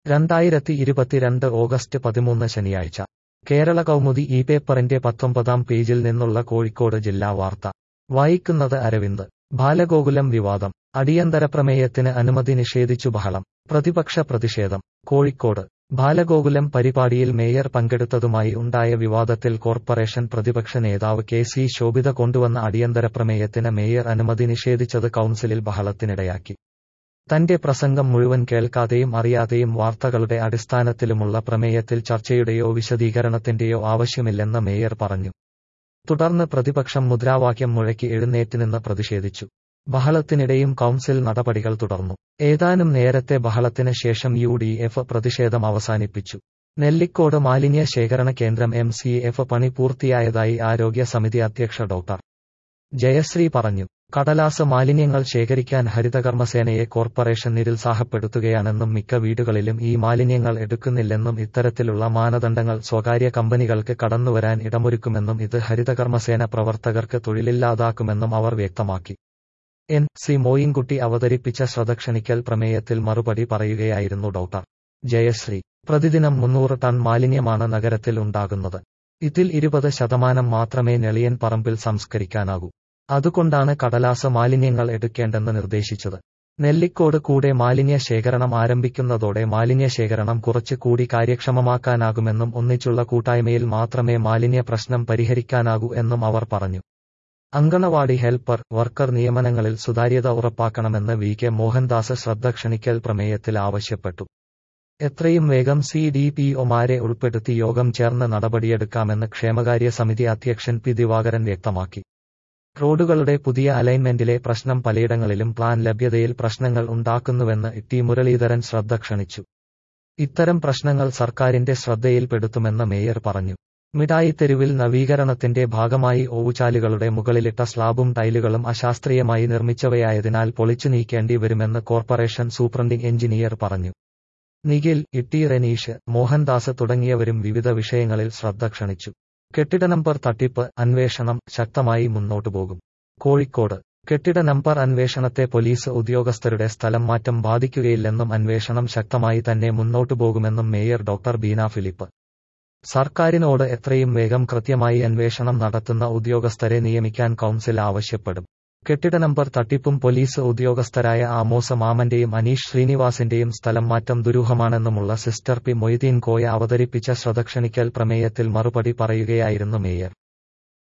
രണ്ടായിരത്തി ഇരുപത്തിരണ്ട് ഓഗസ്റ്റ് പതിമൂന്ന് ശനിയാഴ്ച കേരള കൗമുദി ഈ പേപ്പറിന്റെ പത്തൊമ്പതാം പേജിൽ നിന്നുള്ള കോഴിക്കോട് ജില്ലാ വാർത്ത വായിക്കുന്നത് അരവിന്ദ് ബാലഗോകുലം വിവാദം അടിയന്തര പ്രമേയത്തിന് അനുമതി നിഷേധിച്ചു ബഹളം പ്രതിപക്ഷ പ്രതിഷേധം കോഴിക്കോട് ബാലഗോകുലം പരിപാടിയിൽ മേയർ പങ്കെടുത്തതുമായി ഉണ്ടായ വിവാദത്തിൽ കോർപ്പറേഷൻ പ്രതിപക്ഷ നേതാവ് കെ സി ശോഭിത കൊണ്ടുവന്ന അടിയന്തര പ്രമേയത്തിന് മേയർ അനുമതി നിഷേധിച്ചത് കൗൺസിലിൽ ബഹളത്തിനിടയാക്കി തന്റെ പ്രസംഗം മുഴുവൻ കേൾക്കാതെയും അറിയാതെയും വാർത്തകളുടെ അടിസ്ഥാനത്തിലുമുള്ള പ്രമേയത്തിൽ ചർച്ചയുടെയോ വിശദീകരണത്തിന്റെയോ ആവശ്യമില്ലെന്ന് മേയർ പറഞ്ഞു തുടർന്ന് പ്രതിപക്ഷം മുദ്രാവാക്യം മുഴക്കി എഴുന്നേറ്റുനിന്ന് പ്രതിഷേധിച്ചു ബഹളത്തിനിടെയും കൗൺസിൽ നടപടികൾ തുടർന്നു ഏതാനും നേരത്തെ ബഹളത്തിന് ശേഷം യു ഡി എഫ് പ്രതിഷേധം അവസാനിപ്പിച്ചു നെല്ലിക്കോട് മാലിന്യ ശേഖരണ കേന്ദ്രം എം സി എഫ് പണി പൂർത്തിയായതായി ആരോഗ്യ സമിതി അധ്യക്ഷ ഡോക്ടർ ജയശ്രീ പറഞ്ഞു കടലാസ് മാലിന്യങ്ങൾ ശേഖരിക്കാൻ ഹരിതകർമ്മസേനയെ കോർപ്പറേഷൻ നിരുത്സാഹപ്പെടുത്തുകയാണെന്നും മിക്ക വീടുകളിലും ഈ മാലിന്യങ്ങൾ എടുക്കുന്നില്ലെന്നും ഇത്തരത്തിലുള്ള മാനദണ്ഡങ്ങൾ സ്വകാര്യ കമ്പനികൾക്ക് കടന്നുവരാൻ ഇടമൊരുക്കുമെന്നും ഇത് ഹരിതകർമ്മസേന പ്രവർത്തകർക്ക് തൊഴിലില്ലാതാക്കുമെന്നും അവർ വ്യക്തമാക്കി എൻ സി മോയിൻകുട്ടി അവതരിപ്പിച്ച ശ്രദ്ധക്ഷണിക്കൽ പ്രമേയത്തിൽ മറുപടി പറയുകയായിരുന്നു ഡോക്ടർ ജയശ്രീ പ്രതിദിനം മുന്നൂറ് ടൺ മാലിന്യമാണ് നഗരത്തിൽ ഉണ്ടാകുന്നത് ഇതിൽ ഇരുപത് ശതമാനം മാത്രമേ നെളിയൻ പറമ്പിൽ സംസ്കരിക്കാനാകൂ അതുകൊണ്ടാണ് കടലാസ മാലിന്യങ്ങൾ എടുക്കേണ്ടെന്ന് നിർദ്ദേശിച്ചത് നെല്ലിക്കോട് കൂടെ മാലിന്യ ശേഖരണം ആരംഭിക്കുന്നതോടെ മാലിന്യ ശേഖരണം കുറച്ച് കൂടി കാര്യക്ഷമമാക്കാനാകുമെന്നും ഒന്നിച്ചുള്ള കൂട്ടായ്മയിൽ മാത്രമേ മാലിന്യ പ്രശ്നം പരിഹരിക്കാനാകൂ എന്നും അവർ പറഞ്ഞു അങ്കണവാടി ഹെൽപ്പർ വർക്കർ നിയമനങ്ങളിൽ സുതാര്യത ഉറപ്പാക്കണമെന്ന് വി കെ മോഹൻദാസ് ശ്രദ്ധ ക്ഷണിക്കൽ പ്രമേയത്തിൽ ആവശ്യപ്പെട്ടു എത്രയും വേഗം സി ഡി പി ഒമാരെ ഉൾപ്പെടുത്തി യോഗം ചേർന്ന് നടപടിയെടുക്കാമെന്ന് ക്ഷേമകാര്യ സമിതി അധ്യക്ഷൻ പി ദിവാകരൻ വ്യക്തമാക്കി റോഡുകളുടെ പുതിയ അലൈൻമെന്റിലെ പ്രശ്നം പലയിടങ്ങളിലും പ്ലാൻ ലഭ്യതയിൽ പ്രശ്നങ്ങൾ ഉണ്ടാക്കുന്നുവെന്ന് ടി മുരളീധരൻ ശ്രദ്ധ ക്ഷണിച്ചു ഇത്തരം പ്രശ്നങ്ങൾ സർക്കാരിന്റെ ശ്രദ്ധയിൽപ്പെടുത്തുമെന്ന് മേയർ പറഞ്ഞു മിഠായി തെരുവിൽ നവീകരണത്തിന്റെ ഭാഗമായി ഓവുചാലുകളുടെ മുകളിലിട്ട സ്ലാബും ടൈലുകളും അശാസ്ത്രീയമായി നിർമ്മിച്ചവയായതിനാൽ പൊളിച്ചു നീക്കേണ്ടി വരുമെന്ന് കോർപ്പറേഷൻ സൂപ്രണ്ടിംഗ് എഞ്ചിനീയർ പറഞ്ഞു നിഖിൽ ഇട്ടി റനീഷ് മോഹൻദാസ് തുടങ്ങിയവരും വിവിധ വിഷയങ്ങളിൽ ശ്രദ്ധ ക്ഷണിച്ചു കെട്ടിട നമ്പർ തട്ടിപ്പ് അന്വേഷണം ശക്തമായി മുന്നോട്ടു പോകും കോഴിക്കോട് കെട്ടിട നമ്പർ അന്വേഷണത്തെ പോലീസ് ഉദ്യോഗസ്ഥരുടെ സ്ഥലം മാറ്റം ബാധിക്കുകയില്ലെന്നും അന്വേഷണം ശക്തമായി തന്നെ മുന്നോട്ടു പോകുമെന്നും മേയർ ഡോക്ടർ ബീന ഫിലിപ്പ് സർക്കാരിനോട് എത്രയും വേഗം കൃത്യമായി അന്വേഷണം നടത്തുന്ന ഉദ്യോഗസ്ഥരെ നിയമിക്കാൻ കൗൺസിൽ ആവശ്യപ്പെടും കെട്ടിട നമ്പർ തട്ടിപ്പും പോലീസ് ഉദ്യോഗസ്ഥരായ ആമോസ മാമന്റെയും അനീഷ് ശ്രീനിവാസിന്റെയും സ്ഥലം മാറ്റം ദുരൂഹമാണെന്നുമുള്ള സിസ്റ്റർ പി മൊയ്തീൻ കോയ അവതരിപ്പിച്ച ശ്രദ്ധക്ഷണിക്കൽ പ്രമേയത്തിൽ മറുപടി പറയുകയായിരുന്നു മേയർ